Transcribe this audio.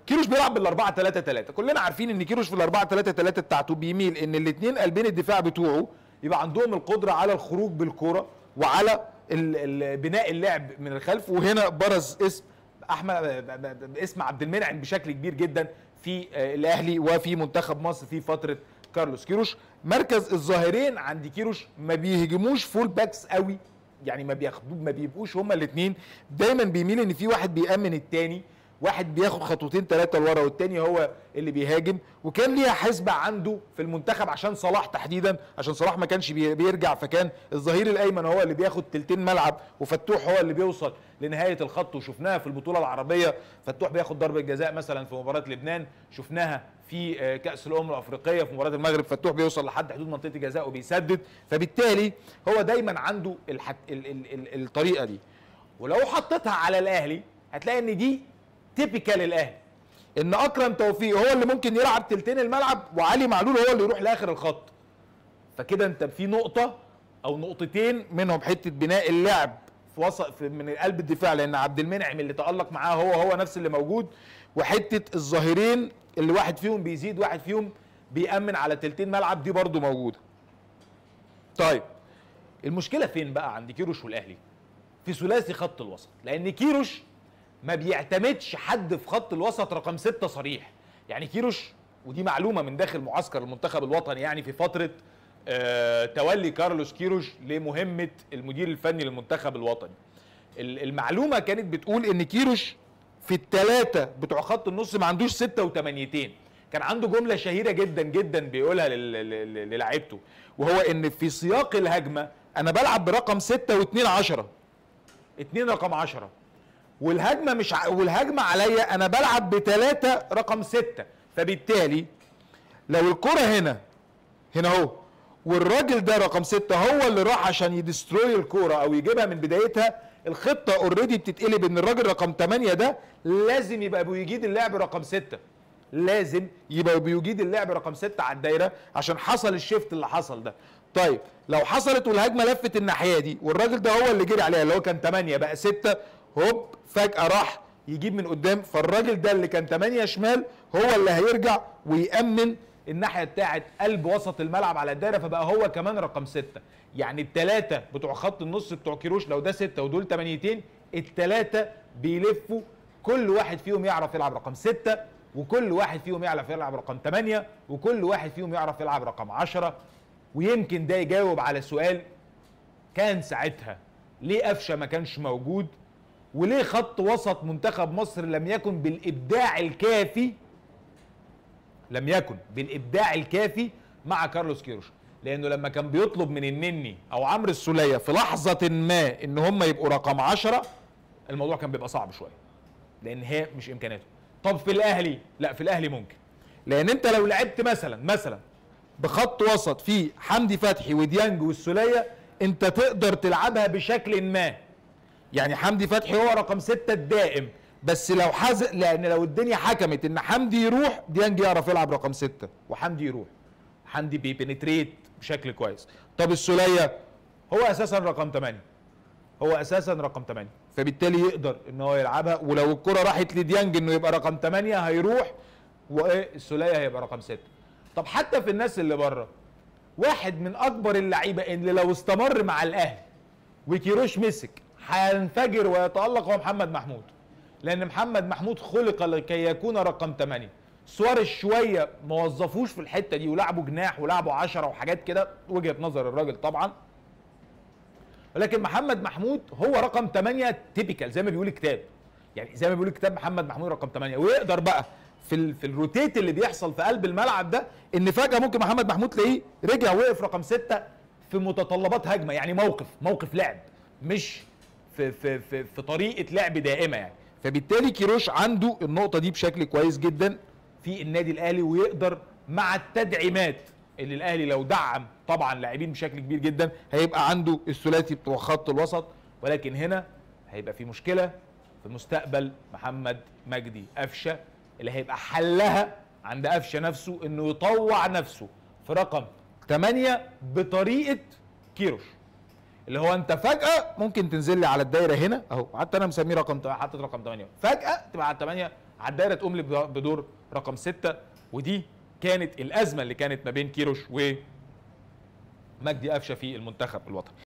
كيروش بيلعب بال 4 3 3 كلنا عارفين ان كيروش في ال 4 3 3 بتاعته بيميل ان الاثنين قلبين الدفاع بتوعه يبقى عندهم القدره على الخروج بالكوره وعلى ال- ال- بناء اللعب من الخلف وهنا برز اسم احمد اسم عبد المنعم بشكل كبير جدا في آه، الاهلي وفي منتخب مصر في فتره كارلوس كيروش مركز الظاهرين عند كيروش ما بيهجموش فول باكس قوي يعني ما بياخدوا ما بيبقوش هما الاثنين دايما بيميل ان في واحد بيامن التاني واحد بياخد خطوتين ثلاثه لورا والتاني هو اللي بيهاجم وكان ليها حسبه عنده في المنتخب عشان صلاح تحديدا عشان صلاح ما كانش بي- بيرجع فكان الظهير الايمن هو اللي بياخد تلتين ملعب وفتوح هو اللي بيوصل لنهايه الخط وشفناها في البطوله العربيه فتوح بياخد ضربه جزاء مثلا في مباراه لبنان شفناها في آه، كاس الامم الافريقيه في مباراه المغرب فتوح بيوصل لحد حدود منطقه الجزاء وبيسدد فبالتالي هو دايما عنده الحت... ال... ال... ال... الطريقه دي ولو حطيتها على الاهلي هتلاقي ان دي تيبيكال الاهلي ان اكرم توفيق هو اللي ممكن يلعب تلتين الملعب وعلي معلول هو اللي يروح لاخر الخط فكده انت في نقطه او نقطتين منهم حته بناء اللعب في وسط في من قلب الدفاع لان عبد المنعم اللي تالق معاه هو هو نفس اللي موجود وحته الظاهرين اللي واحد فيهم بيزيد واحد فيهم بيأمن على تلتين ملعب دي برضو موجوده طيب المشكله فين بقى عند كيروش والاهلي في ثلاثي خط الوسط لان كيروش ما بيعتمدش حد في خط الوسط رقم ستة صريح يعني كيروش ودي معلومه من داخل معسكر المنتخب الوطني يعني في فتره آه تولي كارلوس كيروش لمهمه المدير الفني للمنتخب الوطني ال- المعلومه كانت بتقول ان كيروش في الثلاثه بتوع خط النص ما عندوش ستة وثمانيتين كان عنده جمله شهيره جدا جدا بيقولها لل- لل- للاعيبته وهو ان في سياق الهجمه انا بلعب برقم ستة واثنين عشرة اتنين رقم عشرة والهجمه مش ع... والهجمه عليا انا بلعب بثلاثه رقم ستة فبالتالي لو الكره هنا هنا اهو والراجل ده رقم ستة هو اللي راح عشان يدستروي الكوره او يجيبها من بدايتها الخطه اوريدي بتتقلب ان الراجل رقم 8 ده لازم يبقى بيجيد اللعب رقم ستة لازم يبقى بيجيد اللعب رقم ستة على الدايره عشان حصل الشيفت اللي حصل ده طيب لو حصلت والهجمه لفت الناحيه دي والراجل ده هو اللي جري عليها اللي هو كان 8 بقى 6 هوب فجاه راح يجيب من قدام فالراجل ده اللي كان 8 شمال هو اللي هيرجع ويأمن الناحيه بتاعه قلب وسط الملعب على الدايره فبقى هو كمان رقم ستة يعني الثلاثه بتوع خط النص بتوع كيروش لو ده ستة ودول تمانيتين الثلاثه بيلفوا كل واحد فيهم يعرف يلعب رقم ستة وكل واحد فيهم يعرف يلعب رقم 8 وكل واحد فيهم يعرف يلعب رقم 10 ويمكن ده يجاوب على سؤال كان ساعتها ليه قفشه ما كانش موجود وليه خط وسط منتخب مصر لم يكن بالابداع الكافي لم يكن بالابداع الكافي مع كارلوس كيروش لانه لما كان بيطلب من النني او عمرو السوليه في لحظه ما ان هم يبقوا رقم عشرة الموضوع كان بيبقى صعب شويه لان هي مش امكانياته طب في الاهلي لا في الاهلي ممكن لان انت لو لعبت مثلا مثلا بخط وسط فيه حمدي فتحي وديانج والسوليه انت تقدر تلعبها بشكل ما يعني حمدي فتحي هو رقم ستة الدائم بس لو حز لان لو الدنيا حكمت ان حمدي يروح ديانج يعرف يلعب رقم ستة وحمدي يروح حمدي بيبنتريت بشكل كويس طب السوليه هو اساسا رقم 8 هو اساسا رقم 8 فبالتالي يقدر ان هو يلعبها ولو الكره راحت لديانج انه يبقى رقم 8 هيروح والسوليه هيبقى رقم 6 طب حتى في الناس اللي بره واحد من اكبر اللعيبه اللي لو استمر مع الاهلي وكيروش مسك هينفجر ويتالق هو محمد محمود لان محمد محمود خلق لكي يكون رقم 8 سواريز شويه ما وظفوش في الحته دي ولعبوا جناح ولعبوا 10 وحاجات كده وجهه نظر الراجل طبعا ولكن محمد محمود هو رقم 8 تيبيكال زي ما بيقول الكتاب يعني زي ما بيقول الكتاب محمد محمود رقم 8 ويقدر بقى في ال في الروتيت اللي بيحصل في قلب الملعب ده ان فجاه ممكن محمد محمود تلاقيه رجع وقف رقم 6 في متطلبات هجمه يعني موقف موقف لعب مش في في في, في طريقه لعب دائمه يعني فبالتالي كيروش عنده النقطه دي بشكل كويس جدا في النادي الاهلي ويقدر مع التدعيمات اللي الاهلي لو دعم طبعا لاعبين بشكل كبير جدا هيبقى عنده الثلاثي بتوع خط الوسط ولكن هنا هيبقى في مشكله في مستقبل محمد مجدي قفشه اللي هيبقى حلها عند قفشه نفسه انه يطوع نفسه في رقم 8 بطريقه كيروش اللي هو انت فجاه ممكن تنزل لي على الدايره هنا اهو حتى انا مسميه رقم حاطط رقم 8 فجاه تبقى على 8 على الدايره تقوم لي بدور رقم ستة ودي كانت الازمه اللي كانت ما بين كيروش ومجدي قفشه في المنتخب الوطني